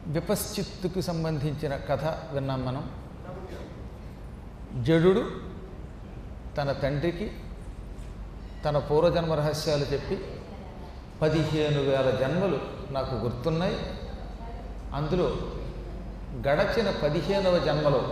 విపశ్చిత్తుకు సంబంధించిన కథ విన్నాం మనం జడుడు తన తండ్రికి తన పూర్వజన్మ రహస్యాలు చెప్పి పదిహేను వేల జన్మలు నాకు గుర్తున్నాయి అందులో గడచిన పదిహేనవ జన్మలో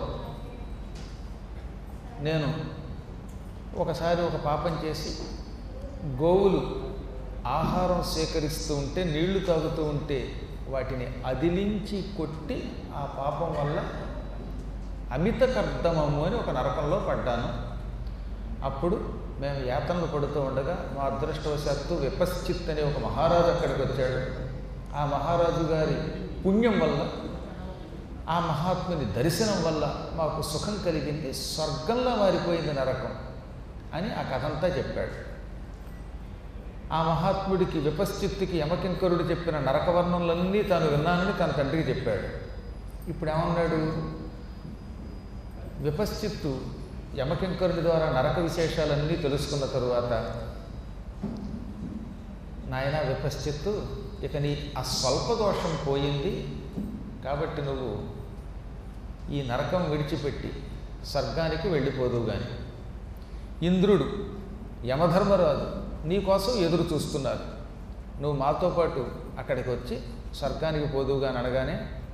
నేను ఒకసారి ఒక పాపం చేసి గోవులు ఆహారం సేకరిస్తూ ఉంటే నీళ్లు తాగుతూ ఉంటే వాటిని అదిలించి కొట్టి ఆ పాపం వల్ల అమిత కర్దమము అని ఒక నరకంలో పడ్డాను అప్పుడు మేము యాతనలు పడుతూ ఉండగా మా అదృష్టవశాత్తు విపశ్చిత్ అనే ఒక మహారాజు అక్కడికి వచ్చాడు ఆ మహారాజు గారి పుణ్యం వల్ల ఆ మహాత్ముని దర్శనం వల్ల మాకు సుఖం కలిగింది స్వర్గంలో మారిపోయింది నరకం అని ఆ కథంతా చెప్పాడు ఆ మహాత్ముడికి విపశ్చిత్తుకి యమకింకరుడు చెప్పిన నరకవర్ణములన్నీ తాను విన్నానని తన తండ్రికి చెప్పాడు ఇప్పుడు ఏమన్నాడు విపశ్చిత్తు యమకింకరుడి ద్వారా నరక విశేషాలన్నీ తెలుసుకున్న తరువాత నాయన విపశ్చిత్తు ఇక నీ ఆ స్వల్ప దోషం పోయింది కాబట్టి నువ్వు ఈ నరకం విడిచిపెట్టి స్వర్గానికి వెళ్ళిపోదువు కానీ ఇంద్రుడు యమధర్మరాజు నీకోసం ఎదురు చూస్తున్నారు నువ్వు మాతో పాటు అక్కడికి వచ్చి స్వర్గానికి పోదువుగా అనగానే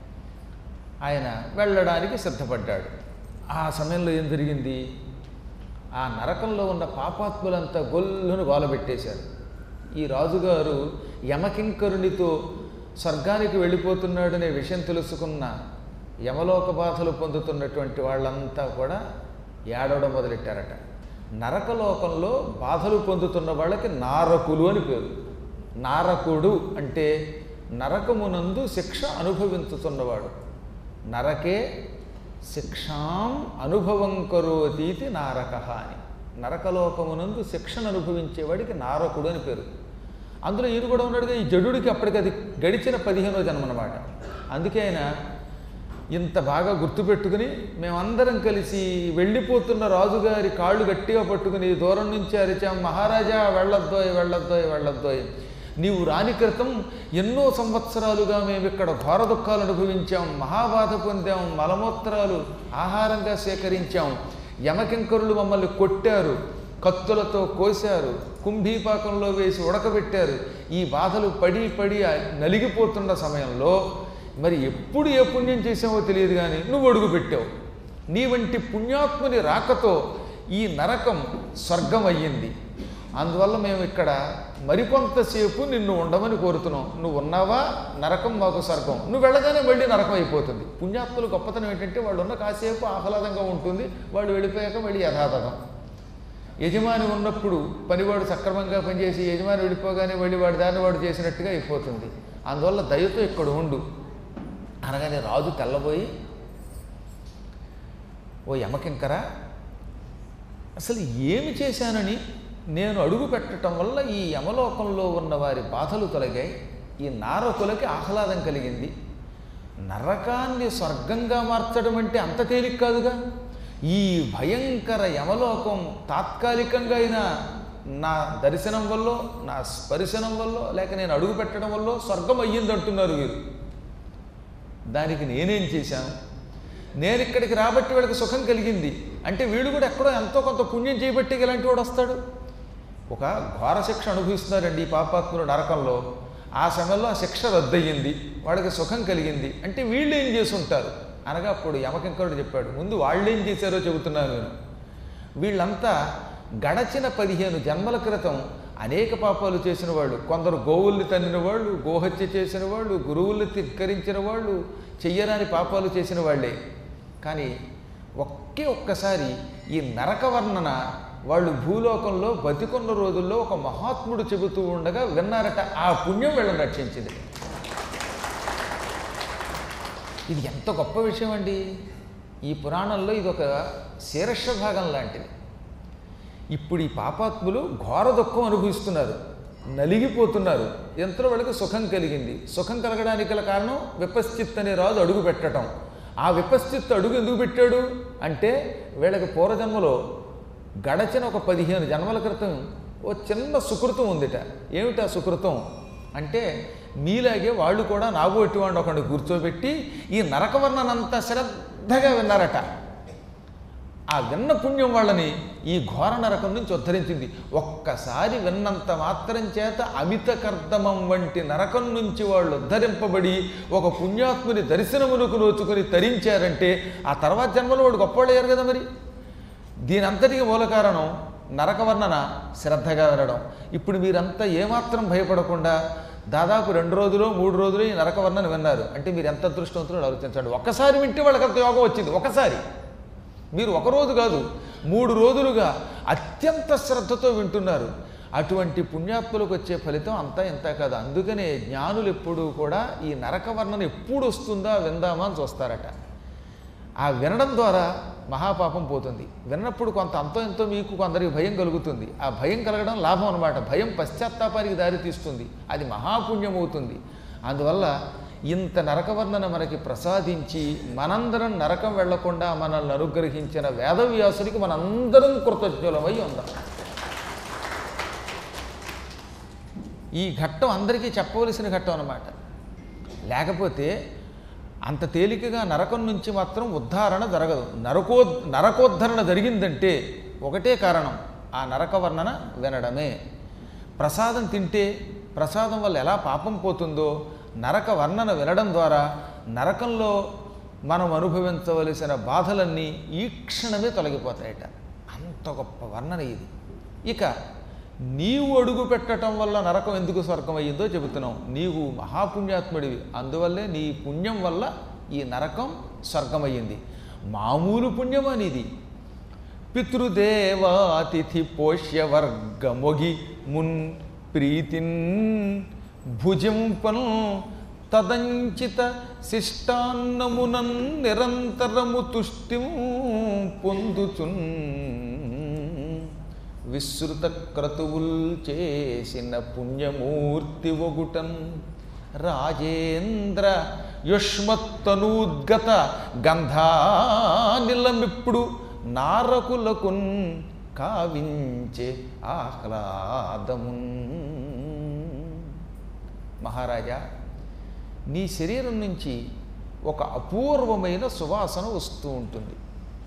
ఆయన వెళ్ళడానికి సిద్ధపడ్డాడు ఆ సమయంలో ఏం జరిగింది ఆ నరకంలో ఉన్న పాపాత్ములంతా గొల్లును గోలబెట్టేశారు ఈ రాజుగారు యమకింకరునితో స్వర్గానికి వెళ్ళిపోతున్నాడనే విషయం తెలుసుకున్న యమలోక బాధలు పొందుతున్నటువంటి వాళ్ళంతా కూడా ఏడవడం మొదలెట్టారట నరకలోకంలో బాధలు పొందుతున్న వాళ్ళకి నారకులు అని పేరు నారకుడు అంటే నరకమునందు శిక్ష అనుభవించుతున్నవాడు నరకే శిక్షాం అనుభవం కరోతీతి నారక అని నరకలోకమునందు శిక్షను అనుభవించేవాడికి నారకుడు అని పేరు అందులో ఈయన కూడా ఉన్నాడుగా ఈ జడుడికి అప్పటికి అది గడిచిన పదిహేనో జన్మ అనమాట అందుకే ఆయన ఇంత బాగా గుర్తుపెట్టుకుని మేమందరం కలిసి వెళ్ళిపోతున్న రాజుగారి కాళ్ళు గట్టిగా పట్టుకుని దూరం నుంచి అరిచాం మహారాజా వెళ్ళొద్దోయ్ వెళ్ళొద్దోయ్ వెళ్ళొద్దోయ్ నీవు రాని క్రితం ఎన్నో సంవత్సరాలుగా మేము ఇక్కడ ఘోర దుఃఖాలు అనుభవించాం మహాబాధ పొందాం మలమూత్రాలు ఆహారంగా సేకరించాం యమకింకరులు మమ్మల్ని కొట్టారు కత్తులతో కోశారు కుంభీపాకంలో వేసి ఉడకబెట్టారు ఈ బాధలు పడి పడి నలిగిపోతున్న సమయంలో మరి ఎప్పుడు ఏ పుణ్యం చేసావో తెలియదు కానీ నువ్వు అడుగు పెట్టావు నీ వంటి పుణ్యాత్ముని రాకతో ఈ నరకం స్వర్గం అయ్యింది అందువల్ల మేము ఇక్కడ మరికొంతసేపు నిన్ను ఉండమని కోరుతున్నాం నువ్వు ఉన్నావా నరకం మాకు స్వర్గం నువ్వు వెళ్ళగానే మళ్ళీ నరకం అయిపోతుంది పుణ్యాత్ములు గొప్పతనం ఏంటంటే వాళ్ళు ఉన్న కాసేపు ఆహ్లాదంగా ఉంటుంది వాళ్ళు వెళ్ళిపోయాక మళ్ళీ యథాతథం యజమాని ఉన్నప్పుడు పనివాడు సక్రమంగా పనిచేసి యజమాని వెళ్ళిపోగానే మళ్ళీ వాడు దాన్ని వాడు చేసినట్టుగా అయిపోతుంది అందువల్ల దయతో ఇక్కడ ఉండు అనగానే రాజు తెల్లబోయి ఓ యమకింకరా అసలు ఏమి చేశానని నేను అడుగు పెట్టడం వల్ల ఈ యమలోకంలో ఉన్న వారి బాధలు తొలగాయి ఈ నారకులకి ఆహ్లాదం కలిగింది నరకాన్ని స్వర్గంగా మార్చడం అంటే అంత తేలిక కాదుగా ఈ భయంకర యమలోకం తాత్కాలికంగా అయినా నా దర్శనం వల్ల నా స్పర్శనం వల్ల లేక నేను అడుగు పెట్టడం వల్ల స్వర్గం అయ్యిందంటున్నారు వీరు దానికి నేనేం చేశాను నేను ఇక్కడికి రాబట్టి వీళ్ళకి సుఖం కలిగింది అంటే వీడు కూడా ఎక్కడో ఎంతో కొంత పుణ్యం చేయబట్టి ఇలాంటి వాడు వస్తాడు ఒక ఘోర శిక్ష అనుభవిస్తున్నారండి ఈ పాపాత్ములు నరకంలో ఆ సమయంలో ఆ శిక్ష రద్దయింది వాడికి సుఖం కలిగింది అంటే వీళ్ళు ఏం చేసి ఉంటారు అనగా అప్పుడు యమకింకరుడు చెప్పాడు ముందు వాళ్ళు ఏం చేశారో చెబుతున్నాను నేను వీళ్ళంతా గడచిన పదిహేను జన్మల క్రితం అనేక పాపాలు చేసిన వాళ్ళు కొందరు గోవుల్ని తన్నిన వాళ్ళు గోహత్య చేసిన వాళ్ళు గురువుల్ని ధిక్కరించిన వాళ్ళు చెయ్యరాని పాపాలు చేసిన వాళ్ళే కానీ ఒకే ఒక్కసారి ఈ నరక వర్ణన వాళ్ళు భూలోకంలో బతికున్న రోజుల్లో ఒక మహాత్ముడు చెబుతూ ఉండగా విన్నారట ఆ పుణ్యం వీళ్ళని రక్షించింది ఇది ఎంత గొప్ప విషయం అండి ఈ పురాణంలో ఇది ఒక శీర్ష భాగం లాంటిది ఇప్పుడు ఈ పాపాత్ములు ఘోర దుఃఖం అనుభవిస్తున్నారు నలిగిపోతున్నారు ఎంతలో వాళ్ళకి సుఖం కలిగింది సుఖం కలగడానికి గల కారణం విపశ్చిత్ అనే రాజు అడుగు పెట్టడం ఆ విపశ్చిత్ అడుగు ఎందుకు పెట్టాడు అంటే వీళ్ళకి పూర్వజన్మలో గడచిన ఒక పదిహేను జన్మల క్రితం ఓ చిన్న సుకృతం ఉందిట ఏమిటా సుకృతం అంటే మీలాగే వాళ్ళు కూడా నాగోటి వాడిని ఒకడిని కూర్చోబెట్టి ఈ నరకవర్ణనంత శ్రద్ధగా విన్నారట ఆ విన్న పుణ్యం వాళ్ళని ఈ ఘోర నరకం నుంచి ఉద్ధరించింది ఒక్కసారి విన్నంత మాత్రం చేత అమిత కర్దమం వంటి నరకం నుంచి వాళ్ళు ఉద్ధరింపబడి ఒక పుణ్యాత్ముని దర్శనమునకు నోచుకొని తరించారంటే ఆ తర్వాత జన్మలో వాడు గొప్పవాళ్ళు అయ్యారు కదా మరి దీని అంతటికి మూల కారణం నరకవర్ణన శ్రద్ధగా వినడం ఇప్పుడు మీరంతా ఏమాత్రం భయపడకుండా దాదాపు రెండు రోజులు మూడు రోజులు ఈ నరకవర్ణన విన్నారు అంటే మీరు ఎంత అదృష్టవంతులు ఆలోచించండి ఒక్కసారి వింటే వాళ్ళకంత యోగం వచ్చింది ఒకసారి మీరు ఒక రోజు కాదు మూడు రోజులుగా అత్యంత శ్రద్ధతో వింటున్నారు అటువంటి పుణ్యాత్ములకు వచ్చే ఫలితం అంతా ఇంత కాదు అందుకనే జ్ఞానులు ఎప్పుడూ కూడా ఈ నరకవర్ణన ఎప్పుడు వస్తుందా విందామా అని చూస్తారట ఆ వినడం ద్వారా మహాపాపం పోతుంది విన్నప్పుడు కొంత అంతో ఎంతో మీకు కొందరికి భయం కలుగుతుంది ఆ భయం కలగడం లాభం అనమాట భయం పశ్చాత్తాపానికి దారి తీస్తుంది అది మహాపుణ్యం అవుతుంది అందువల్ల ఇంత నరకవర్ణన మనకి ప్రసాదించి మనందరం నరకం వెళ్లకుండా మనల్ని అనుగ్రహించిన వేదవ్యాసుడికి మనందరం కృతజ్ఞులమై ఉందాం ఈ ఘట్టం అందరికీ చెప్పవలసిన ఘట్టం అన్నమాట లేకపోతే అంత తేలికగా నరకం నుంచి మాత్రం ఉద్ధారణ జరగదు నరకో నరకోద్ధరణ జరిగిందంటే ఒకటే కారణం ఆ నరకవర్ణన వినడమే ప్రసాదం తింటే ప్రసాదం వల్ల ఎలా పాపం పోతుందో నరక వర్ణన వినడం ద్వారా నరకంలో మనం అనుభవించవలసిన బాధలన్నీ ఈ క్షణమే తొలగిపోతాయట అంత గొప్ప వర్ణన ఇది ఇక నీవు అడుగు పెట్టడం వల్ల నరకం ఎందుకు స్వర్గం అయ్యిందో చెబుతున్నాం నీవు మహాపుణ్యాత్ముడివి అందువల్లే నీ పుణ్యం వల్ల ఈ నరకం స్వర్గమయ్యింది మామూలు పుణ్యం అనేది పితృదేవాతిథి పోష్య వర్గమొగి మున్ ప్రీతిన్ భుజింపను తదంచిత శిష్టాన్నమునన్ నిరంతరము తుష్టిం పొందుచున్ విస్తృత క్రతువుల్ చేసిన పుణ్యమూర్తి ఒగుటన్ రాజేంద్ర యుష్మత్తనూద్గత గంధానిలమిప్పుడు నారకులకున్ కావించే ఆహ్లాదమున్ మహారాజా నీ శరీరం నుంచి ఒక అపూర్వమైన సువాసన వస్తూ ఉంటుంది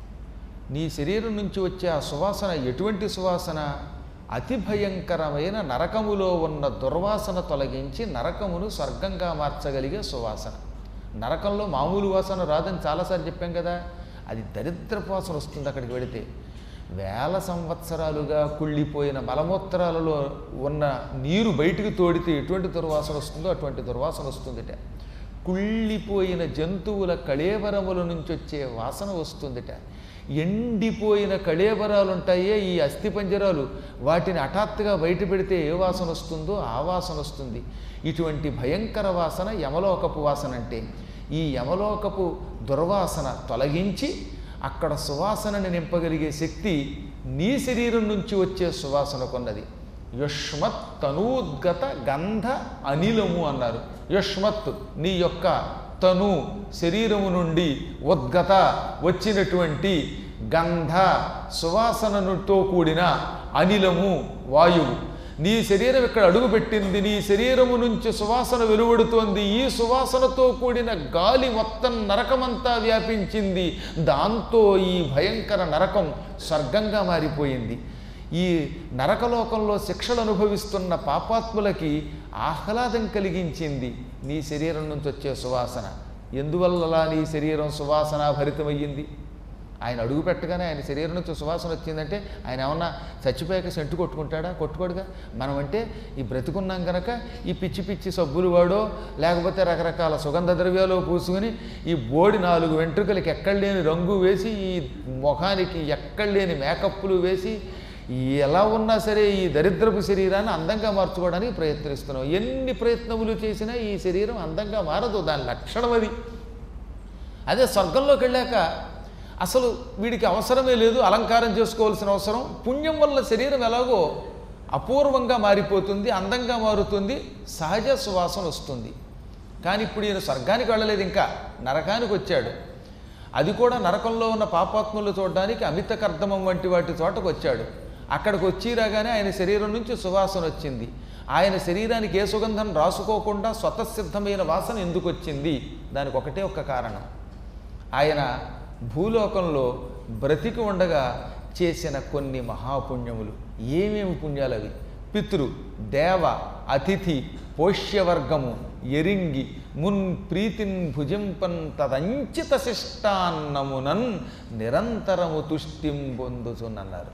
నీ శరీరం నుంచి వచ్చే ఆ సువాసన ఎటువంటి సువాసన అతి భయంకరమైన నరకములో ఉన్న దుర్వాసన తొలగించి నరకమును స్వర్గంగా మార్చగలిగే సువాసన నరకంలో మామూలు వాసన రాదని చాలాసార్లు చెప్పాం కదా అది దరిద్రపు వాసన వస్తుంది అక్కడికి వెళితే వేల సంవత్సరాలుగా కుళ్ళిపోయిన మలమూత్రాలలో ఉన్న నీరు బయటికి తోడితే ఎటువంటి దుర్వాసన వస్తుందో అటువంటి దుర్వాసన వస్తుందిట కుళ్ళిపోయిన జంతువుల కళేబరముల నుంచి వచ్చే వాసన వస్తుందిట ఎండిపోయిన కళేబరాలు ఉంటాయే ఈ అస్థిపంజరాలు వాటిని హఠాత్తుగా బయట పెడితే ఏ వాసన వస్తుందో ఆ వాసన వస్తుంది ఇటువంటి భయంకర వాసన యమలోకపు వాసన అంటే ఈ యమలోకపు దుర్వాసన తొలగించి అక్కడ సువాసనని నింపగలిగే శక్తి నీ శరీరం నుంచి వచ్చే సువాసన కొన్నది యుష్మత్ తనూద్గత గంధ అనిలము అన్నారు యుష్మత్ నీ యొక్క తను శరీరము నుండి ఉద్గత వచ్చినటువంటి గంధ సువాసనతో కూడిన అనిలము వాయువు నీ శరీరం ఇక్కడ అడుగుపెట్టింది నీ శరీరము నుంచి సువాసన వెలువడుతోంది ఈ సువాసనతో కూడిన గాలి మొత్తం నరకమంతా వ్యాపించింది దాంతో ఈ భయంకర నరకం స్వర్గంగా మారిపోయింది ఈ నరకలోకంలో శిక్షలు అనుభవిస్తున్న పాపాత్ములకి ఆహ్లాదం కలిగించింది నీ శరీరం నుంచి వచ్చే సువాసన ఎందువల్ల నీ శరీరం సువాసన భరితమయ్యింది ఆయన అడుగు పెట్టగానే ఆయన శరీరం నుంచి సువాసన వచ్చిందంటే ఆయన ఏమన్నా చచ్చిపోయాక సెంటు కొట్టుకుంటాడా కొట్టుకోడుగా మనం అంటే ఈ బ్రతికున్నాం కనుక ఈ పిచ్చి పిచ్చి సబ్బులు వాడో లేకపోతే రకరకాల సుగంధ ద్రవ్యాలు పూసుకుని ఈ బోడి నాలుగు వెంట్రుకలకి ఎక్కడలేని రంగు వేసి ఈ ముఖానికి ఎక్కడలేని మేకప్పులు వేసి ఎలా ఉన్నా సరే ఈ దరిద్రపు శరీరాన్ని అందంగా మార్చుకోవడానికి ప్రయత్నిస్తున్నాం ఎన్ని ప్రయత్నములు చేసినా ఈ శరీరం అందంగా మారదు దాని లక్షణం అది అదే స్వర్గంలోకి వెళ్ళాక అసలు వీడికి అవసరమే లేదు అలంకారం చేసుకోవాల్సిన అవసరం పుణ్యం వల్ల శరీరం ఎలాగో అపూర్వంగా మారిపోతుంది అందంగా మారుతుంది సహజ సువాసన వస్తుంది కానీ ఇప్పుడు ఈయన స్వర్గానికి వెళ్ళలేదు ఇంకా నరకానికి వచ్చాడు అది కూడా నరకంలో ఉన్న పాపాత్ములు చూడడానికి అమిత కర్దమం వంటి వాటి చోటకు వచ్చాడు అక్కడికి వచ్చి రాగానే ఆయన శరీరం నుంచి సువాసన వచ్చింది ఆయన శరీరానికి ఏ సుగంధం రాసుకోకుండా స్వతసిద్ధమైన వాసన ఎందుకు వచ్చింది దానికి ఒకటే ఒక్క కారణం ఆయన భూలోకంలో బ్రతికి ఉండగా చేసిన కొన్ని మహాపుణ్యములు ఏమేమి పుణ్యాలు అవి పితృ దేవ అతిథి పోష్యవర్గము ఎరింగి మున్ ప్రీతిన్ భుజింపన్ తదంచిత శిష్టాన్నమునన్ నిరంతరము తుష్టిం పొందుచునన్నారు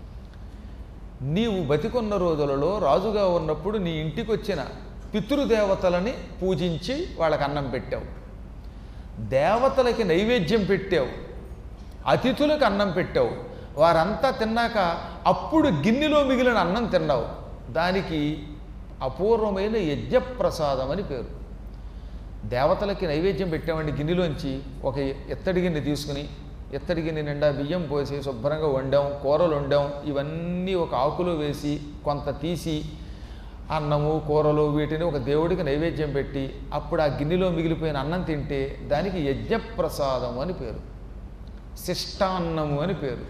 నీవు బతికొన్న రోజులలో రాజుగా ఉన్నప్పుడు నీ ఇంటికి వచ్చిన పితృదేవతలని పూజించి వాళ్ళకి అన్నం పెట్టావు దేవతలకి నైవేద్యం పెట్టావు అతిథులకు అన్నం పెట్టావు వారంతా తిన్నాక అప్పుడు గిన్నెలో మిగిలిన అన్నం తిన్నావు దానికి అపూర్వమైన యజ్ఞప్రసాదం అని పేరు దేవతలకి నైవేద్యం పెట్టామండి గిన్నెలోంచి ఒక ఎత్తడి గిన్నె తీసుకుని ఎత్తడి గిన్నె నిండా బియ్యం పోసి శుభ్రంగా వండాం కూరలు వండాం ఇవన్నీ ఒక ఆకులో వేసి కొంత తీసి అన్నము కూరలు వీటిని ఒక దేవుడికి నైవేద్యం పెట్టి అప్పుడు ఆ గిన్నెలో మిగిలిపోయిన అన్నం తింటే దానికి యజ్ఞప్రసాదం అని పేరు శిష్టాన్నము అని పేరు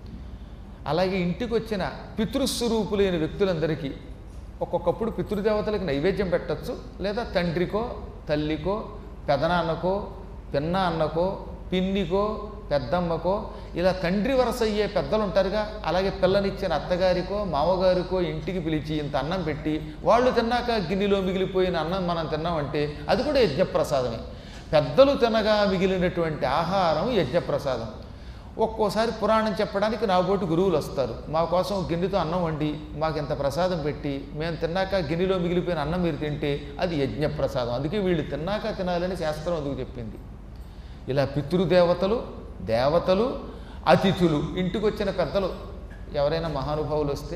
అలాగే ఇంటికి వచ్చిన పితృస్వరూపులైన వ్యక్తులందరికీ ఒక్కొక్కప్పుడు పితృదేవతలకు నైవేద్యం పెట్టచ్చు లేదా తండ్రికో తల్లికో పెదనాన్నకో పిన్న అన్నకో పిన్నికో పెద్దమ్మకో ఇలా తండ్రి వరస అయ్యే పెద్దలు ఉంటారుగా అలాగే పిల్లనిచ్చిన అత్తగారికో మామగారికో ఇంటికి పిలిచి ఇంత అన్నం పెట్టి వాళ్ళు తిన్నాక గిన్నెలో మిగిలిపోయిన అన్నం మనం తిన్నామంటే అది కూడా యజ్ఞప్రసాదమే పెద్దలు తినగా మిగిలినటువంటి ఆహారం యజ్ఞప్రసాదం ఒక్కోసారి పురాణం చెప్పడానికి నాబోటి గురువులు వస్తారు మా కోసం ఒక గిన్నెతో అన్నం వండి మాకు ఇంత ప్రసాదం పెట్టి మేము తిన్నాక గిన్నెలో మిగిలిపోయిన అన్నం మీరు తింటే అది యజ్ఞప్రసాదం అందుకే వీళ్ళు తిన్నాక తినాలని శాస్త్రం అందుకు చెప్పింది ఇలా పితృదేవతలు దేవతలు అతిథులు ఇంటికి వచ్చిన పెద్దలు ఎవరైనా మహానుభావులు వస్తే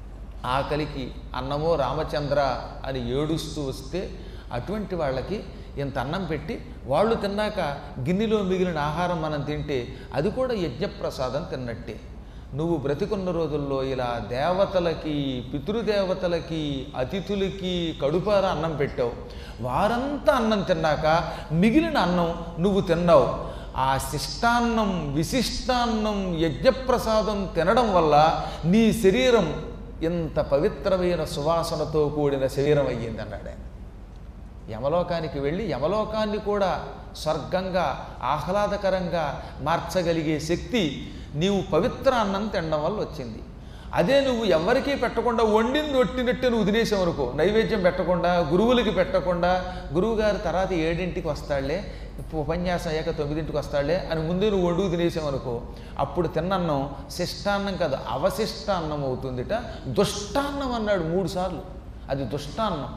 ఆకలికి అన్నమో రామచంద్ర అని ఏడుస్తూ వస్తే అటువంటి వాళ్ళకి ఇంత అన్నం పెట్టి వాళ్ళు తిన్నాక గిన్నెలో మిగిలిన ఆహారం మనం తింటే అది కూడా యజ్ఞప్రసాదం తిన్నట్టే నువ్వు బ్రతికున్న రోజుల్లో ఇలా దేవతలకి పితృదేవతలకి అతిథులకి కడుపార అన్నం పెట్టావు వారంతా అన్నం తిన్నాక మిగిలిన అన్నం నువ్వు తిన్నావు ఆ శిష్టాన్నం విశిష్టాన్నం యజ్ఞప్రసాదం తినడం వల్ల నీ శరీరం ఇంత పవిత్రమైన సువాసనతో కూడిన శరీరం అయ్యింది అన్నాడు ఆయన యమలోకానికి వెళ్ళి యమలోకాన్ని కూడా స్వర్గంగా ఆహ్లాదకరంగా మార్చగలిగే శక్తి నీవు పవిత్ర అన్నం తినడం వల్ల వచ్చింది అదే నువ్వు ఎవరికీ పెట్టకుండా వండింది ఒట్టినట్టు నువ్వు తినేసావు అనుకో నైవేద్యం పెట్టకుండా గురువులకి పెట్టకుండా గురువుగారు తర్వాత ఏడింటికి వస్తాడులే ఉపన్యాసం అయ్యాక తొమ్మిదింటికి వస్తాడులే అని ముందే నువ్వు వండుకు తినేసావు అనుకో అప్పుడు తిన్నన్నం శిష్టాన్నం కాదు అవశిష్టాన్నం అవుతుందిట దుష్టాన్నం అన్నాడు మూడు సార్లు అది దుష్టాన్నం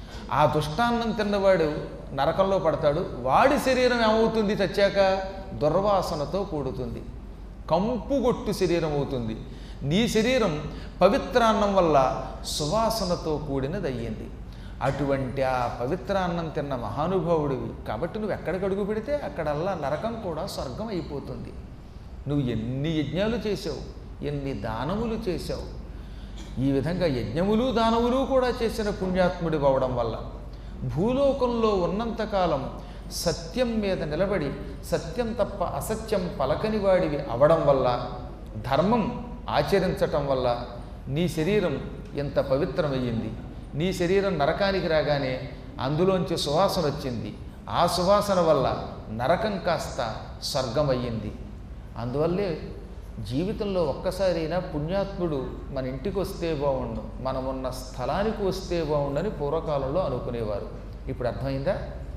ఆ దుష్టాన్నం తిన్నవాడు నరకంలో పడతాడు వాడి శరీరం ఏమవుతుంది చచ్చాక దుర్వాసనతో కూడుతుంది కంపుగొట్టు శరీరం అవుతుంది నీ శరీరం పవిత్రాన్నం వల్ల సువాసనతో కూడినది అయ్యింది అటువంటి ఆ పవిత్రాన్నం తిన్న మహానుభావుడివి కాబట్టి నువ్వు ఎక్కడికి అడుగు పెడితే అక్కడల్లా నరకం కూడా స్వర్గం అయిపోతుంది నువ్వు ఎన్ని యజ్ఞాలు చేసావు ఎన్ని దానములు చేసావు ఈ విధంగా యజ్ఞములు దానములు కూడా చేసిన పుణ్యాత్ముడి అవడం వల్ల భూలోకంలో ఉన్నంతకాలం సత్యం మీద నిలబడి సత్యం తప్ప అసత్యం పలకని వాడివి అవడం వల్ల ధర్మం ఆచరించటం వల్ల నీ శరీరం ఎంత పవిత్రమయ్యింది నీ శరీరం నరకానికి రాగానే అందులోంచి సువాసన వచ్చింది ఆ సువాసన వల్ల నరకం కాస్త స్వర్గం అయ్యింది అందువల్లే జీవితంలో ఒక్కసారైనా పుణ్యాత్ముడు మన ఇంటికి వస్తే బాగుండు మనం ఉన్న స్థలానికి వస్తే బాగుండని పూర్వకాలంలో అనుకునేవారు ఇప్పుడు అర్థమైందా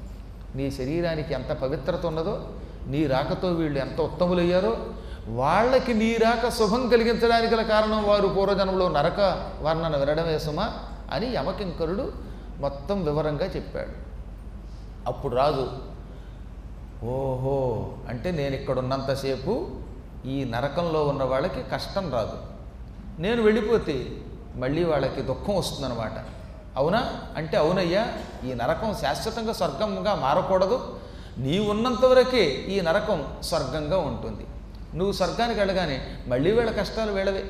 నీ శరీరానికి ఎంత పవిత్రత ఉన్నదో నీ రాకతో వీళ్ళు ఎంత ఉత్తములయ్యారో వాళ్ళకి నీ రాక శుభం కలిగించడానికి గల కారణం వారు పూర్వజన్మలో నరక వర్ణన వినడమే సుమా అని యమకింకరుడు మొత్తం వివరంగా చెప్పాడు అప్పుడు రాజు ఓహో అంటే నేను ఇక్కడ ఉన్నంతసేపు ఈ నరకంలో ఉన్న వాళ్ళకి కష్టం రాదు నేను వెళ్ళిపోతే మళ్ళీ వాళ్ళకి దుఃఖం వస్తుందన్నమాట అవునా అంటే అవునయ్యా ఈ నరకం శాశ్వతంగా స్వర్గంగా మారకూడదు నీ ఉన్నంత వరకే ఈ నరకం స్వర్గంగా ఉంటుంది నువ్వు స్వర్గానికి వెళ్ళగానే మళ్ళీ వీళ్ళ కష్టాలు వీళ్ళవే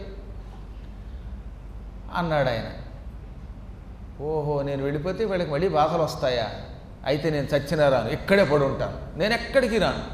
అన్నాడు ఆయన ఓహో నేను వెళ్ళిపోతే వీళ్ళకి మళ్ళీ బాధలు వస్తాయా అయితే నేను చచ్చినా రాను ఇక్కడే పడి ఉంటాను నేను ఎక్కడికి రాను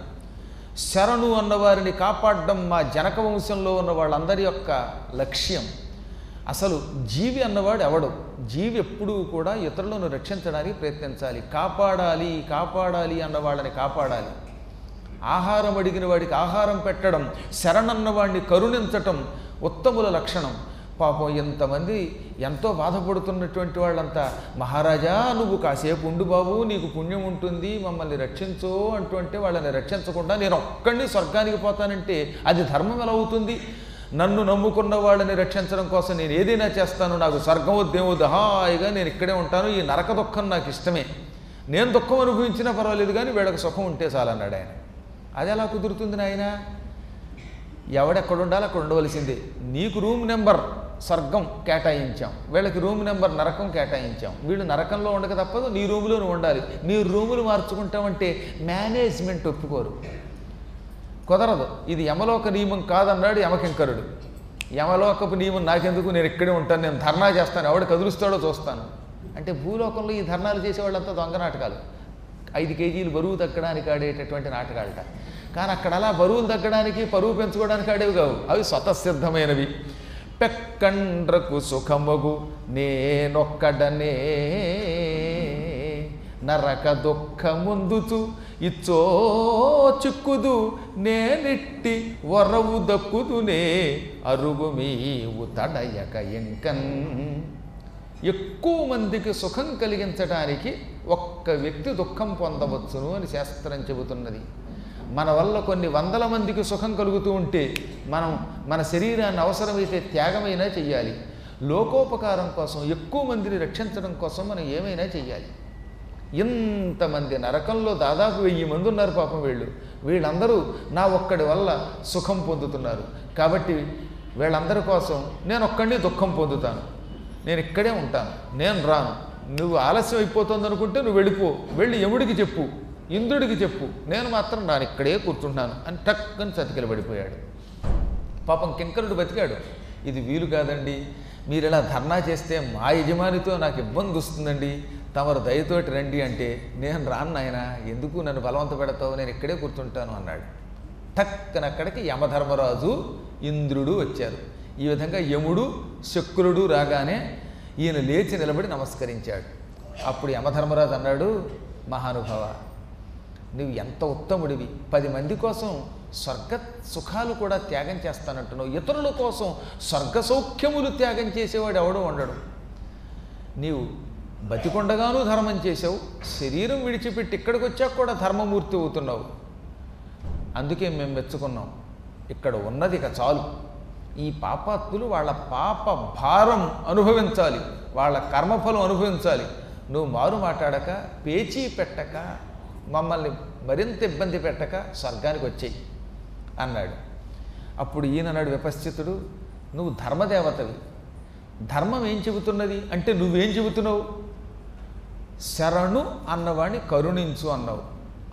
శరణు అన్నవారిని కాపాడడం మా జనక వంశంలో ఉన్న వాళ్ళందరి యొక్క లక్ష్యం అసలు జీవి అన్నవాడు ఎవడు జీవి ఎప్పుడూ కూడా ఇతరులను రక్షించడానికి ప్రయత్నించాలి కాపాడాలి కాపాడాలి అన్న వాళ్ళని కాపాడాలి ఆహారం అడిగిన వాడికి ఆహారం పెట్టడం శరణన్న వాడిని కరుణించటం ఉత్తముల లక్షణం పాపం ఎంతమంది ఎంతో బాధపడుతున్నటువంటి వాళ్ళంతా మహారాజా నువ్వు కాసేపు ఉండు బాబు నీకు పుణ్యం ఉంటుంది మమ్మల్ని రక్షించు అంటూ అంటే వాళ్ళని రక్షించకుండా నేను ఒక్కడిని స్వర్గానికి పోతానంటే అది ధర్మం ఎలా అవుతుంది నన్ను నమ్ముకున్న వాళ్ళని రక్షించడం కోసం నేను ఏదైనా చేస్తాను నాకు స్వర్గం వద్దేమొద్దు హాయిగా నేను ఇక్కడే ఉంటాను ఈ నరక దుఃఖం నాకు ఇష్టమే నేను దుఃఖం అనుభవించినా పర్వాలేదు కానీ వీళ్ళకి సుఖం ఉంటే చాలన్నాడు ఆయన అది ఎలా కుదురుతుంది నాయన ఎవడెక్కడ ఉండాలి అక్కడ ఉండవలసిందే నీకు రూమ్ నెంబర్ స్వర్గం కేటాయించాం వీళ్ళకి రూమ్ నెంబర్ నరకం కేటాయించాం వీళ్ళు నరకంలో ఉండక తప్పదు నీ రూములో నువ్వు ఉండాలి నీ రూములు మార్చుకుంటామంటే మేనేజ్మెంట్ ఒప్పుకోరు కుదరదు ఇది యమలోక నియమం కాదన్నాడు యమకింకరుడు యమలోకపు నియమం నాకెందుకు నేను ఇక్కడే ఉంటాను నేను ధర్నా చేస్తాను ఎవడు కదులుస్తాడో చూస్తాను అంటే భూలోకంలో ఈ ధర్నాలు చేసేవాళ్ళంతా దొంగ నాటకాలు ఐదు కేజీలు బరువు తగ్గడానికి ఆడేటటువంటి నాటకాలట కానీ అక్కడ అలా బరువులు తగ్గడానికి పరువు పెంచుకోవడానికి ఆడేవి కావు అవి స్వతసిద్ధమైనవి పెక్కండ్రకు సుఖమగు నేనొక్కడనే నరక దుఃఖముందుచు ఇచ్చో చిక్కుదు నేనిట్టి వరవు దక్కుదునే అరుగు మీవు తడయక ఎంకన్ ఎక్కువ మందికి సుఖం కలిగించడానికి ఒక్క వ్యక్తి దుఃఖం పొందవచ్చును అని శాస్త్రం చెబుతున్నది మన వల్ల కొన్ని వందల మందికి సుఖం కలుగుతూ ఉంటే మనం మన శరీరాన్ని అవసరమైతే త్యాగమైనా చెయ్యాలి లోకోపకారం కోసం ఎక్కువ మందిని రక్షించడం కోసం మనం ఏమైనా చెయ్యాలి ఇంతమంది నరకంలో దాదాపు వెయ్యి మంది ఉన్నారు పాపం వీళ్ళు వీళ్ళందరూ నా ఒక్కడి వల్ల సుఖం పొందుతున్నారు కాబట్టి వీళ్ళందరి కోసం నేను ఒక్కడిని దుఃఖం పొందుతాను నేను ఇక్కడే ఉంటాను నేను రాను నువ్వు ఆలస్యం అయిపోతుంది అనుకుంటే నువ్వు వెళ్ళిపో వెళ్ళి యముడికి చెప్పు ఇంద్రుడికి చెప్పు నేను మాత్రం నేను ఇక్కడే కూర్చుంటున్నాను అని టక్కని చతికిల పడిపోయాడు పాపం కింకరుడు బతికాడు ఇది వీలు కాదండి మీరు ఇలా ధర్నా చేస్తే మా యజమానితో నాకు ఇబ్బంది వస్తుందండి తమరు దయతోటి రండి అంటే నేను రాను నాయన ఎందుకు నన్ను బలవంత పెడతావు నేను ఇక్కడే కూర్చుంటాను అన్నాడు టక్కన అక్కడికి యమధర్మరాజు ఇంద్రుడు వచ్చారు ఈ విధంగా యముడు శక్రుడు రాగానే ఈయన లేచి నిలబడి నమస్కరించాడు అప్పుడు యమధర్మరాజు అన్నాడు మహానుభావ నువ్వు ఎంత ఉత్తముడివి పది మంది కోసం స్వర్గ సుఖాలు కూడా త్యాగం చేస్తానంటున్నావు ఇతరుల కోసం స్వర్గ సౌఖ్యములు త్యాగం చేసేవాడు ఎవడో ఉండడు నీవు బతికొండగాను ధర్మం చేసావు శరీరం విడిచిపెట్టి ఇక్కడికి వచ్చాక కూడా ధర్మమూర్తి అవుతున్నావు అందుకే మేము మెచ్చుకున్నాం ఇక్కడ ఉన్నది ఇక చాలు ఈ పాపాత్ములు వాళ్ళ పాప భారం అనుభవించాలి వాళ్ళ కర్మఫలం అనుభవించాలి నువ్వు మారు మాట్లాడక పేచీ పెట్టక మమ్మల్ని మరింత ఇబ్బంది పెట్టక స్వర్గానికి వచ్చేయి అన్నాడు అప్పుడు ఈయన అన్నాడు విపశ్చితుడు నువ్వు ధర్మదేవతవి ధర్మం ఏం చెబుతున్నది అంటే నువ్వేం చెబుతున్నావు శరణు అన్నవాడిని కరుణించు అన్నావు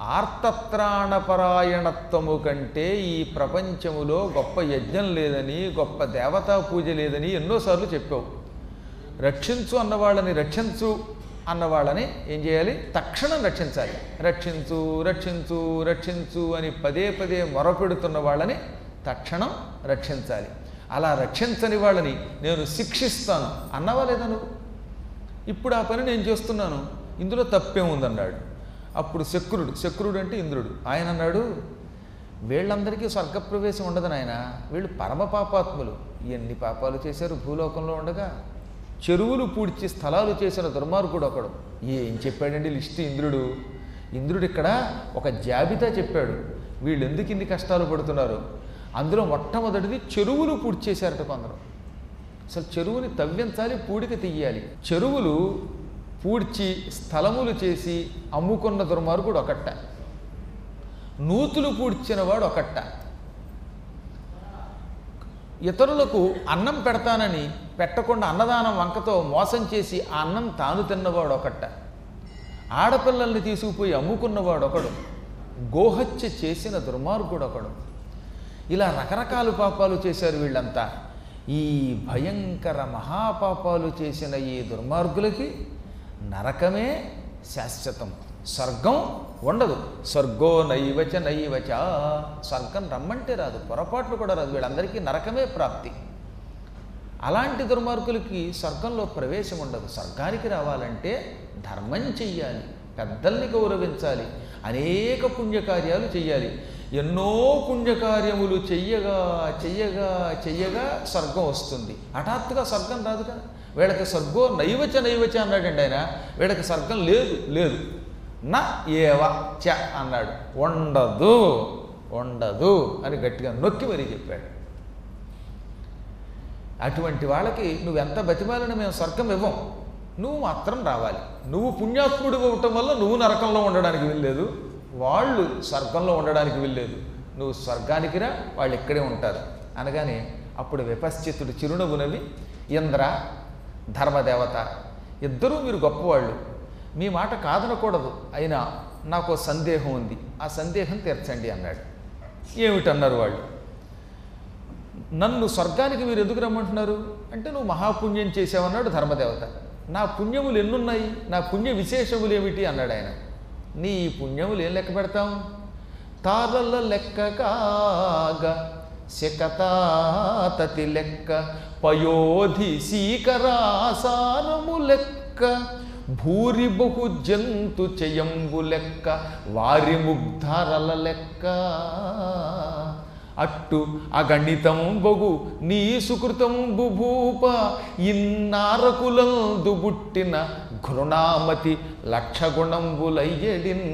ఆర్తత్రాణపరాయణత్వము కంటే ఈ ప్రపంచములో గొప్ప యజ్ఞం లేదని గొప్ప దేవతా పూజ లేదని ఎన్నోసార్లు చెప్పావు రక్షించు అన్నవాళ్ళని రక్షించు అన్నవాళ్ళని ఏం చేయాలి తక్షణం రక్షించాలి రక్షించు రక్షించు రక్షించు అని పదే పదే మొరపెడుతున్న వాళ్ళని తక్షణం రక్షించాలి అలా రక్షించని వాళ్ళని నేను శిక్షిస్తాను అన్నవా లేదా నువ్వు ఇప్పుడు ఆ పని నేను చేస్తున్నాను ఇందులో తప్పేముందన్నాడు అప్పుడు శక్రుడు శక్రుడు అంటే ఇంద్రుడు ఆయన అన్నాడు వీళ్ళందరికీ స్వర్గప్రవేశం ఉండదు నాయన వీళ్ళు పరమ పాపాత్ములు ఎన్ని పాపాలు చేశారు భూలోకంలో ఉండగా చెరువులు పూడ్చి స్థలాలు చేసిన దుర్మార్గుడు ఒకడు ఏం చెప్పాడండి లిస్ట్ ఇంద్రుడు ఇంద్రుడు ఇక్కడ ఒక జాబితా చెప్పాడు వీళ్ళు ఎందుకు ఇన్ని కష్టాలు పడుతున్నారు అందులో మొట్టమొదటిది చెరువులు పూడ్చేశారట కొందరు అసలు చెరువుని తవ్వించాలి పూడిక తీయాలి చెరువులు పూడ్చి స్థలములు చేసి అమ్ముకున్న దుర్మార్గుడు ఒకట్ట నూతులు పూడ్చిన వాడు ఒకట్ట ఇతరులకు అన్నం పెడతానని పెట్టకుండా అన్నదానం వంకతో మోసం చేసి ఆ అన్నం తాను తిన్నవాడు ఒకట్ట ఆడపిల్లల్ని తీసుకుపోయి అమ్ముకున్నవాడు ఒకడు గోహత్య చేసిన దుర్మార్గుడు ఒకడు ఇలా రకరకాల పాపాలు చేశారు వీళ్ళంతా ఈ భయంకర మహాపాపాలు చేసిన ఈ దుర్మార్గులకి నరకమే శాశ్వతం స్వర్గం ఉండదు స్వర్గో నైవచ నైవచ స్వర్గం రమ్మంటే రాదు పొరపాట్లు కూడా రాదు వీళ్ళందరికీ నరకమే ప్రాప్తి అలాంటి దుర్మార్గులకి స్వర్గంలో ప్రవేశం ఉండదు స్వర్గానికి రావాలంటే ధర్మం చెయ్యాలి పెద్దల్ని గౌరవించాలి అనేక పుణ్యకార్యాలు చెయ్యాలి ఎన్నో పుణ్యకార్యములు చెయ్యగా చెయ్యగా చెయ్యగా స్వర్గం వస్తుంది హఠాత్తుగా స్వర్గం రాదుగా వీళ్ళకి స్వర్గో నైవచ నైవచ అన్నాడండి ఆయన వీళ్ళకి స్వర్గం లేదు లేదు నా ఏవ చ అన్నాడు ఉండదు ఉండదు అని గట్టిగా నొక్కి మరీ చెప్పాడు అటువంటి వాళ్ళకి నువ్వెంత బతిమాలిన మేము స్వర్గం ఇవ్వం నువ్వు మాత్రం రావాలి నువ్వు పుణ్యాత్ముడు అవ్వటం వల్ల నువ్వు నరకంలో ఉండడానికి వీల్లేదు వాళ్ళు స్వర్గంలో ఉండడానికి వీల్లేదు నువ్వు స్వర్గానికి రా వాళ్ళు ఇక్కడే ఉంటారు అనగానే అప్పుడు విపశ్చిత్తుడు చిరునవ్వు నవ్వి ఇంద్ర ధర్మదేవత ఇద్దరూ మీరు గొప్పవాళ్ళు మీ మాట కాదనకూడదు అయినా నాకు ఓ సందేహం ఉంది ఆ సందేహం తీర్చండి అన్నాడు ఏమిటన్నారు వాళ్ళు నన్ను స్వర్గానికి మీరు ఎందుకు రమ్మంటున్నారు అంటే నువ్వు మహాపుణ్యం చేసావన్నాడు ధర్మదేవత నా పుణ్యములు ఎన్నున్నాయి నా పుణ్య విశేషములు ఏమిటి అన్నాడు ఆయన నీ పుణ్యములు ఏం లెక్క పెడతాం తారల లెక్క కాగా శకతాతతి లెక్క పయోధి సీకరాసారము లెక్క భూరి బహు జంతు చెయంబు లెక్క వారి ముగ్ధరల లెక్క అట్టు అగణితం బగు నీ సుకృతం బుభూప ఇన్నారకులందు బుట్టిన ఘృణామతి లక్షగుణంబులయ్యడిన్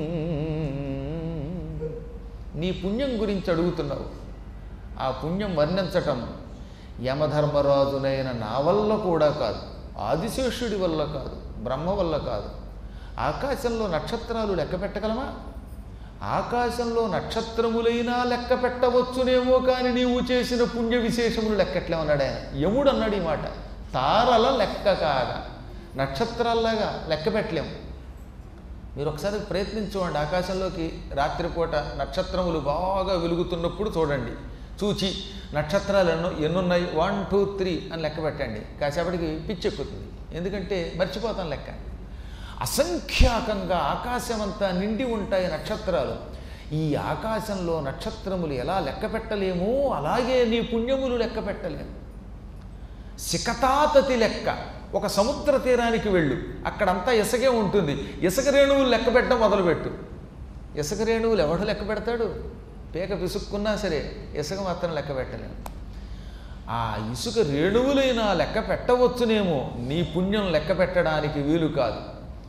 నీ పుణ్యం గురించి అడుగుతున్నావు ఆ పుణ్యం వర్ణించటం యమధర్మరాజునైన నా వల్ల కూడా కాదు ఆదిశేషుడి వల్ల కాదు బ్రహ్మ వల్ల కాదు ఆకాశంలో నక్షత్రాలు లెక్క పెట్టగలమా ఆకాశంలో నక్షత్రములైనా లెక్క పెట్టవచ్చునేమో కానీ నీవు చేసిన పుణ్య విశేషములు లెక్కట్లేమన్నాడు ఆయన యముడు అన్నాడు ఈ మాట తారల లెక్క కాగా నక్షత్రాల్లాగా లెక్క పెట్టలేము మీరు ఒకసారి ప్రయత్నించుకోండి ఆకాశంలోకి రాత్రిపూట నక్షత్రములు బాగా వెలుగుతున్నప్పుడు చూడండి చూచి నక్షత్రాలు ఎన్నో ఎన్నున్నాయి వన్ టూ త్రీ అని లెక్క పెట్టండి కాసేపటికి పిచ్చెక్కుతుంది ఎందుకంటే మర్చిపోతాం లెక్క అసంఖ్యాకంగా ఆకాశమంతా నిండి ఉంటాయి నక్షత్రాలు ఈ ఆకాశంలో నక్షత్రములు ఎలా లెక్క పెట్టలేమో అలాగే నీ పుణ్యములు లెక్క పెట్టలేము సికతాతతి లెక్క ఒక సముద్ర తీరానికి వెళ్ళు అక్కడంతా ఇసుకే ఉంటుంది ఇసుక రేణువులు లెక్క పెట్టడం మొదలుపెట్టు ఇసుక రేణువులు ఎవడు లెక్క పెడతాడు పేక పిసుక్కున్నా సరే ఇసుక మాత్రం లెక్క పెట్టలేము ఆ ఇసుక రేణువులైనా లెక్క పెట్టవచ్చునేమో నీ పుణ్యం లెక్క పెట్టడానికి వీలు కాదు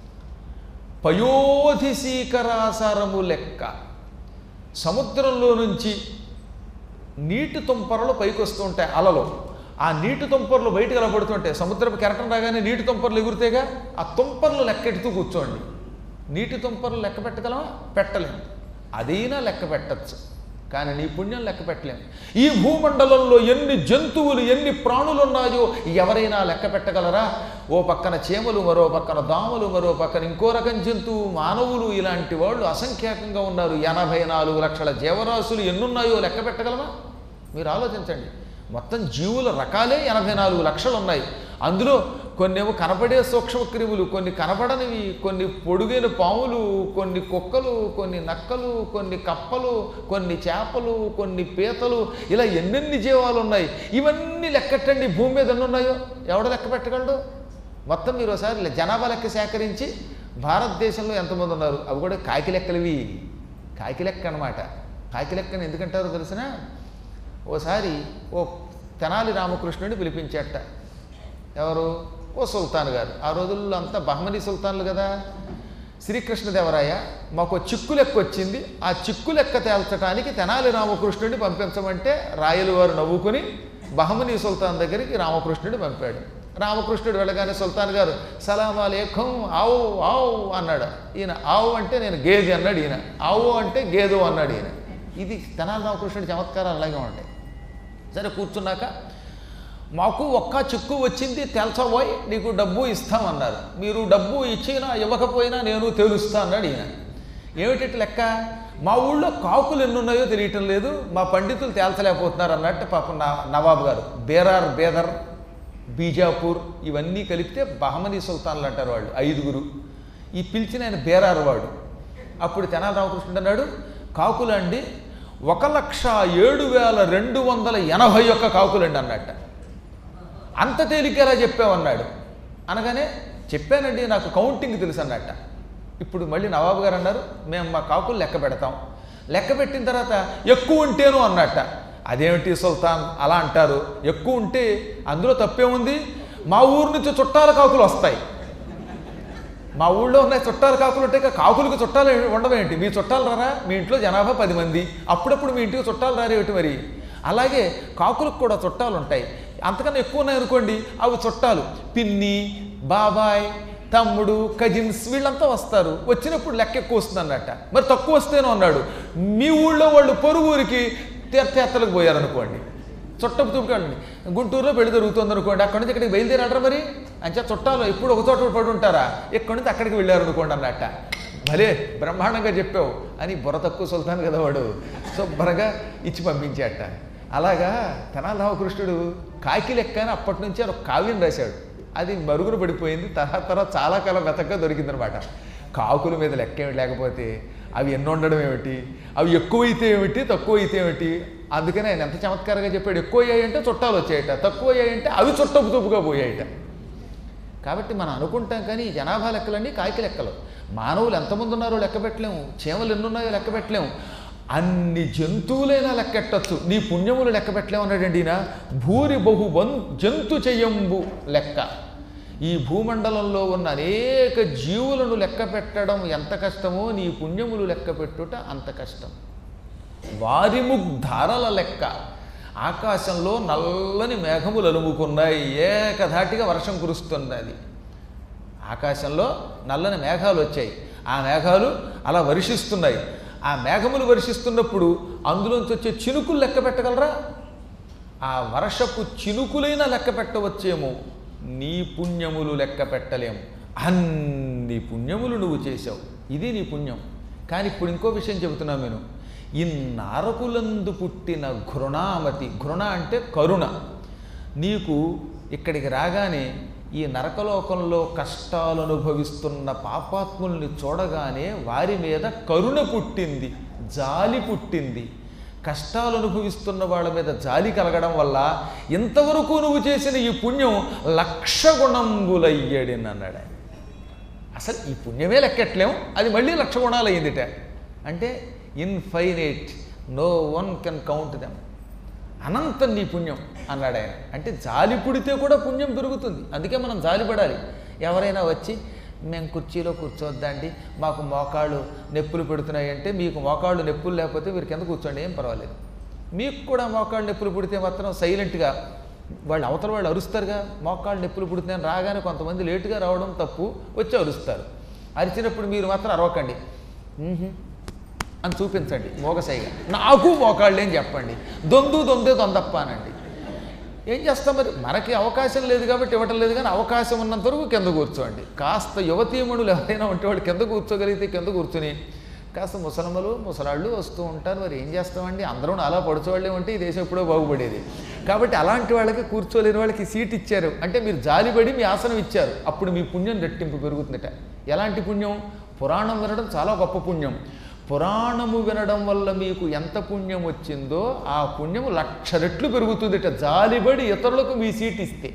పయోధి సీకరాసారము లెక్క సముద్రంలో నుంచి నీటి తుంపరలు పైకి వస్తూ ఉంటాయి అలలు ఆ నీటి తుంపర్లు బయటకు ఎలా పడుతుంటాయి సముద్రపు కెరటం రాగానే నీటి తుంపర్లు ఎగురుతేగా ఆ తుంపర్లు లెక్కెడుతూ కూర్చోండి నీటి తుంపర్లు లెక్క పెట్టగలమా పెట్టలేము అదైనా లెక్క పెట్టచ్చు కానీ నీ పుణ్యం లెక్క పెట్టలేము ఈ భూమండలంలో ఎన్ని జంతువులు ఎన్ని ప్రాణులు ఉన్నాయో ఎవరైనా లెక్క పెట్టగలరా ఓ పక్కన చీమలు మరో పక్కన దాములు మరో పక్కన ఇంకో రకం జంతువు మానవులు ఇలాంటి వాళ్ళు అసంఖ్యాకంగా ఉన్నారు ఎనభై నాలుగు లక్షల జీవరాశులు ఎన్నున్నాయో లెక్క పెట్టగలమా మీరు ఆలోచించండి మొత్తం జీవుల రకాలే ఎనభై నాలుగు లక్షలు ఉన్నాయి అందులో కొన్నేమో కనపడే సూక్ష్మక్రిములు కొన్ని కనపడనివి కొన్ని పొడుగైన పాములు కొన్ని కుక్కలు కొన్ని నక్కలు కొన్ని కప్పలు కొన్ని చేపలు కొన్ని పీతలు ఇలా ఎన్నెన్ని జీవాలు ఉన్నాయి ఇవన్నీ లెక్కట్టండి భూమి మీద ఎన్ని ఉన్నాయో ఎవడ లెక్క పెట్టగలడు మొత్తం మీరు ఒకసారి జనాభా లెక్క సేకరించి భారతదేశంలో ఎంతమంది ఉన్నారు అవి కూడా కాకి లెక్కలవి కాకి లెక్క అనమాట కాకి లెక్కని ఎందుకంటారో తెలిసిన ఓసారి ఓ తెనాలి రామకృష్ణుడిని పిలిపించేట ఎవరు ఓ సుల్తాన్ గారు ఆ రోజుల్లో అంతా బహ్మనీ సుల్తాన్లు కదా శ్రీకృష్ణదేవరాయ మాకు చిక్కు లెక్క వచ్చింది ఆ చిక్కు లెక్క తేల్చడానికి తెనాలి రామకృష్ణుడిని పంపించమంటే రాయలు వారు నవ్వుకుని బహమనీ సుల్తాన్ దగ్గరికి రామకృష్ణుడిని పంపాడు రామకృష్ణుడు వెళ్ళగానే సుల్తాన్ గారు సలామా లేఖం ఆవు ఆవు అన్నాడు ఈయన ఆవు అంటే నేను గేదె అన్నాడు ఈయన ఆవు అంటే గేదు అన్నాడు ఈయన ఇది తెనాలి రామకృష్ణుడి చమత్కారాలు అలాగే ఉంటాయి సరే కూర్చున్నాక మాకు ఒక్క చిక్కు వచ్చింది తెల్చబోయ్ నీకు డబ్బు ఇస్తామన్నారు మీరు డబ్బు ఇచ్చినా ఇవ్వకపోయినా నేను తెలుస్తా అన్నాడు ఈయన ఏమిటి లెక్క మా ఊళ్ళో కాకులు ఎన్ని ఉన్నాయో తెలియటం లేదు మా పండితులు తేల్చలేకపోతున్నారు అన్నట్టు పాపం నా నవాబు గారు బేరార్ బేదర్ బీజాపూర్ ఇవన్నీ కలిపితే బహమనీ సుల్తాన్లు అంటారు వాళ్ళు ఐదుగురు ఈ పిలిచిన ఆయన బేరారు వాడు అప్పుడు తెనాలి రామకృష్ణుడు అన్నాడు కాకులండి ఒక లక్ష ఏడు వేల రెండు వందల ఎనభై ఒక్క కాకులండి అన్నట్ట అంత తేలిగ్గా ఎలా చెప్పావన్నాడు అనగానే చెప్పానండి నాకు కౌంటింగ్ తెలుసు అన్నట్ట ఇప్పుడు మళ్ళీ నవాబు గారు అన్నారు మేము మా కాకులు లెక్క పెడతాం లెక్క పెట్టిన తర్వాత ఎక్కువ ఉంటేను అన్నట్ట అదేమిటి సుల్తాన్ అలా అంటారు ఎక్కువ ఉంటే అందులో తప్పేముంది మా ఊరు నుంచి చుట్టాల కాకులు వస్తాయి మా ఊళ్ళో ఉన్నాయి చుట్టాలు కాకులు ఉంటే ఇక కాకులకు చుట్టాలు ఉండవేంటి మీ చుట్టాలు రారా మీ ఇంట్లో జనాభా పది మంది అప్పుడప్పుడు మీ ఇంటికి చుట్టాలు రారేమిటి మరి అలాగే కాకులకు కూడా చుట్టాలు ఉంటాయి అంతకన్నా ఎక్కువ ఉన్నాయి అనుకోండి అవి చుట్టాలు పిన్ని బాబాయ్ తమ్ముడు కజిన్స్ వీళ్ళంతా వస్తారు వచ్చినప్పుడు లెక్క ఎక్కువ వస్తుంది అన్నట్ట మరి తక్కువ వస్తేనో అన్నాడు మీ ఊళ్ళో వాళ్ళు పొరుగు ఊరికి తీర్థయాత్రలకు పోయారనుకోండి చుట్టపు చూపుకండి గుంటూరులో పెళ్లి జరుగుతుంది అనుకోండి అక్కడి నుంచి ఇక్కడికి బయలుదేరారా మరి అంచా చుట్టాలు ఎప్పుడు ఒక చోట పడి ఉంటారా ఇక్కడి నుంచి అక్కడికి వెళ్ళారు అనుకోండి అన్నట్ట భలే బ్రహ్మాండంగా చెప్పావు అని బుర్ర తక్కువ సుల్తాన్ కదా వాడు శుభ్రంగా ఇచ్చి పంపించాట అలాగా తెనాలి రామకృష్ణుడు కాకి లెక్క అని అప్పటి నుంచి ఒక కావ్యం రాశాడు అది మరుగున పడిపోయింది తర్వాత తర్వాత చాలా కాలం వెతకగా దొరికిందనమాట కాకుల మీద లెక్క ఏమిటి లేకపోతే అవి ఎన్ని ఉండడం ఏమిటి అవి ఎక్కువైతే ఏమిటి తక్కువ అయితే ఏమిటి అందుకనే ఆయన ఎంత చమత్కారంగా చెప్పాడు ఎక్కువ అయ్యాయంటే చుట్టాలు వచ్చాయట తక్కువ అయ్యాయంటే అవి చుట్టపు తుప్పుగా పోయాయట కాబట్టి మనం అనుకుంటాం కానీ ఈ జనాభా లెక్కలన్నీ కాకి లెక్కలు మానవులు ఎంతమంది ఉన్నారో లెక్క పెట్టలేము చీమలు ఎన్ని ఉన్నాయో లెక్క పెట్టలేము అన్ని జంతువులైనా లెక్కెట్టచ్చు నీ పుణ్యములు లెక్క పెట్టలేము అన్నాడండి ఈయన భూరి బహు బం జంతు చెయ్యంబు లెక్క ఈ భూమండలంలో ఉన్న అనేక జీవులను లెక్క పెట్టడం ఎంత కష్టమో నీ పుణ్యములు లెక్క పెట్టుట అంత కష్టం వారిముగ్ధారల లెక్క ఆకాశంలో నల్లని మేఘములు అలుముకున్నాయి ఏకధాటిగా వర్షం కురుస్తున్నది ఆకాశంలో నల్లని మేఘాలు వచ్చాయి ఆ మేఘాలు అలా వర్షిస్తున్నాయి ఆ మేఘములు వర్షిస్తున్నప్పుడు అందులోంచి వచ్చే చినుకులు లెక్క పెట్టగలరా ఆ వర్షపు చినుకులైనా లెక్క పెట్టవచ్చేమో నీ పుణ్యములు లెక్క పెట్టలేము అన్ని పుణ్యములు నువ్వు చేశావు ఇది నీ పుణ్యం కానీ ఇప్పుడు ఇంకో విషయం చెబుతున్నాను నేను ఇన్నారకులందు పుట్టిన ఘృణామతి ఘృణ అంటే కరుణ నీకు ఇక్కడికి రాగానే ఈ నరకలోకంలో కష్టాలు అనుభవిస్తున్న పాపాత్ముల్ని చూడగానే వారి మీద కరుణ పుట్టింది జాలి పుట్టింది కష్టాలు అనుభవిస్తున్న వాళ్ళ మీద జాలి కలగడం వల్ల ఇంతవరకు నువ్వు చేసిన ఈ పుణ్యం లక్ష గుణంబులయ్యడిని అన్నాడు ఆయన. అసలు ఈ పుణ్యమే లెక్కట్లేం అది మళ్ళీ లక్ష గుణాలు అయ్యిందిట అంటే infinite no one can count them అనంతం నీ పుణ్యం అన్నాడు ఆయన అంటే జాలి పుడితే కూడా పుణ్యం పెరుగుతుంది అందుకే మనం జాలి పడాలి ఎవరైనా వచ్చి మేము కుర్చీలో కూర్చోవద్దండి మాకు మోకాళ్ళు నొప్పులు పెడుతున్నాయి అంటే మీకు మోకాళ్ళు నొప్పులు లేకపోతే మీరు కింద కూర్చోండి ఏం పర్వాలేదు మీకు కూడా మోకాళ్ళు నొప్పులు పుడితే మాత్రం సైలెంట్గా వాళ్ళు అవతల వాళ్ళు అరుస్తారుగా మోకాళ్ళు నొప్పులు పుడుతున్నాయని రాగానే కొంతమంది లేటుగా రావడం తప్పు వచ్చి అరుస్తారు అరిచినప్పుడు మీరు మాత్రం అరవకండి "మ్మ్హ్మ్." అని చూపించండి మోగసైగా నాకు మోకాళ్ళు ఏం చెప్పండి దొందు దొందే దొందప్ప అనండి ఏం చేస్తాం మరి మనకి అవకాశం లేదు కాబట్టి ఇవ్వటం లేదు కానీ అవకాశం ఉన్నంత వరకు కింద కూర్చోండి కాస్త యువతీమణులు ఎవరైనా ఉంటే వాళ్ళు కింద కూర్చోగలిగితే కింద కూర్చుని కాస్త ముసలమ్మలు ముసలాళ్ళు వస్తూ ఉంటారు మరి ఏం చేస్తామండి అందరూ అలా పడుచోళ్ళే ఉంటే ఈ దేశం ఎప్పుడో బాగుపడేది కాబట్టి అలాంటి వాళ్ళకి కూర్చోలేని వాళ్ళకి సీట్ ఇచ్చారు అంటే మీరు జాలిపడి మీ ఆసనం ఇచ్చారు అప్పుడు మీ పుణ్యం రెట్టింపు పెరుగుతుందట ఎలాంటి పుణ్యం పురాణం వినడం చాలా గొప్ప పుణ్యం పురాణము వినడం వల్ల మీకు ఎంత పుణ్యం వచ్చిందో ఆ పుణ్యము లక్ష రెట్లు పెరుగుతుందిట జాలిబడి ఇతరులకు మీ సీట్ ఇస్తే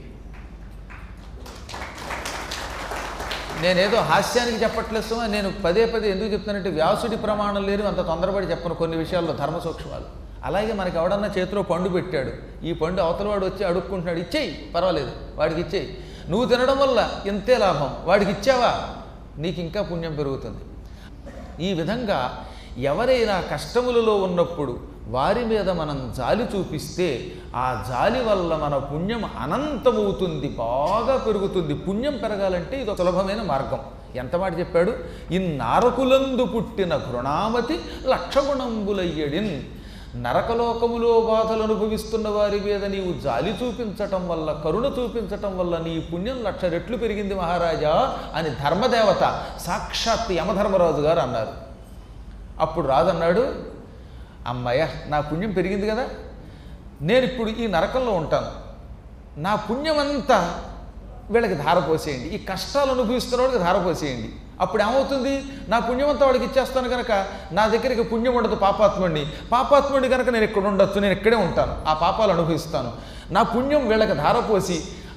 నేనేదో హాస్యానికి చెప్పట్లేదు సుమా, నేను పదే పదే ఎందుకు చెప్తానంటే వ్యాసుడి ప్రమాణం లేని అంత తొందరపడి చెప్పను కొన్ని విషయాల్లో ధర్మ సూక్ష్మాలు అలాగే మనకి ఎవడన్నా చేతిలో పండు పెట్టాడు ఈ పండు అవతల వాడు వచ్చి అడుక్కుంటున్నాడు ఇచ్చేయి పర్వాలేదు వాడికి ఇచ్చేయి నువ్వు తినడం వల్ల ఇంతే లాభం వాడికి ఇచ్చావా నీకు ఇంకా పుణ్యం పెరుగుతుంది ఈ విధంగా ఎవరైనా కష్టములలో ఉన్నప్పుడు వారి మీద మనం జాలి చూపిస్తే ఆ జాలి వల్ల మన పుణ్యం అనంతమవుతుంది బాగా పెరుగుతుంది పుణ్యం పెరగాలంటే ఇది ఒక సులభమైన మార్గం ఎంత మాట చెప్పాడు ఇన్నారకులందు పుట్టిన ఘృణామతి లక్షగుణంబులయ్యడిన్ నరకలోకములో బాధలు అనుభవిస్తున్న వారి మీద నీవు జాలి చూపించటం వల్ల కరుణ చూపించటం వల్ల నీ పుణ్యం లక్ష రెట్లు పెరిగింది మహారాజా అని ధర్మదేవత సాక్షాత్ యమధర్మరాజు గారు అన్నారు అప్పుడు రాజు అన్నాడు అమ్మయ్య నా పుణ్యం పెరిగింది కదా నేను ఇప్పుడు ఈ నరకంలో ఉంటాను నా పుణ్యమంతా వీళ్ళకి ధారపోసేయండి ఈ కష్టాలు అనుభవిస్తున్న వాడికి ధారపోసేయండి అప్పుడు ఏమవుతుంది నా పుణ్యమంతా వాడికి ఇచ్చేస్తాను కనుక నా దగ్గరికి పుణ్యం ఉండదు పాపాత్ముడిని పాపాత్ముడి కనుక నేను ఇక్కడ ఉండొచ్చు నేను ఇక్కడే ఉంటాను ఆ పాపాలు అనుభవిస్తాను నా పుణ్యం వీళ్ళకి ధారపోసి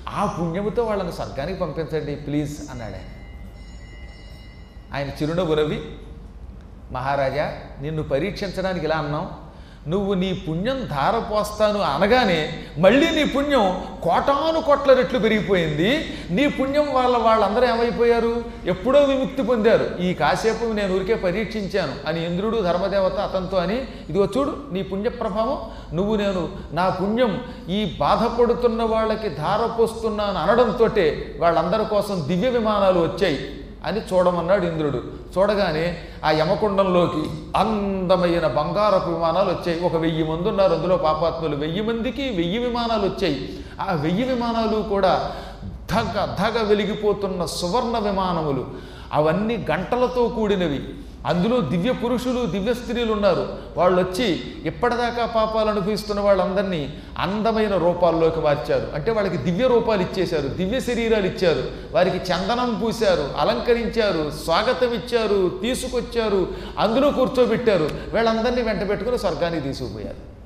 ఆ పుణ్యముతో వాళ్ళని స్వర్గానికి పంపించండి ప్లీజ్ అన్నాడు ఆయన ఆయన చిరునవ్వు రవి మహారాజా నిన్ను పరీక్షించడానికి ఇలా అన్నాం నువ్వు నీ పుణ్యం ధారపోస్తాను అనగానే మళ్ళీ నీ పుణ్యం కోటాను కోట్ల రెట్లు పెరిగిపోయింది నీ పుణ్యం వాళ్ళ వాళ్ళందరూ ఏమైపోయారు ఎప్పుడో విముక్తి పొందారు ఈ కాసేపు నేను ఊరికే పరీక్షించాను అని ఇంద్రుడు ధర్మదేవత అతనితో అని ఇదిగో చూడు నీ పుణ్య ప్రభావం నువ్వు నేను నా పుణ్యం ఈ బాధపడుతున్న వాళ్ళకి ధారపోస్తున్నాను అనడంతో వాళ్ళందరి కోసం దివ్య విమానాలు వచ్చాయి అని చూడమన్నాడు ఇంద్రుడు చూడగానే ఆ యమకుండంలోకి అందమైన బంగారపు విమానాలు వచ్చాయి ఒక వెయ్యి మంది ఉన్నారు అందులో పాపాత్ములు వెయ్యి మందికి వెయ్యి విమానాలు వచ్చాయి ఆ వెయ్యి విమానాలు కూడా ధగ ధగ వెలిగిపోతున్న సువర్ణ విమానములు అవన్నీ గంటలతో కూడినవి అందులో దివ్య పురుషులు దివ్య స్త్రీలు ఉన్నారు వాళ్ళు వచ్చి ఇప్పటిదాకా పాపాలు అనుభవిస్తున్న వాళ్ళందరినీ అందమైన రూపాల్లోకి మార్చారు అంటే వాళ్ళకి దివ్య రూపాలు ఇచ్చేశారు దివ్య శరీరాలు ఇచ్చారు వారికి చందనం పూశారు అలంకరించారు స్వాగతం ఇచ్చారు తీసుకొచ్చారు అందులో కూర్చోబెట్టారు వీళ్ళందరినీ వెంట పెట్టుకుని స్వర్గానికి తీసుకుపోయారు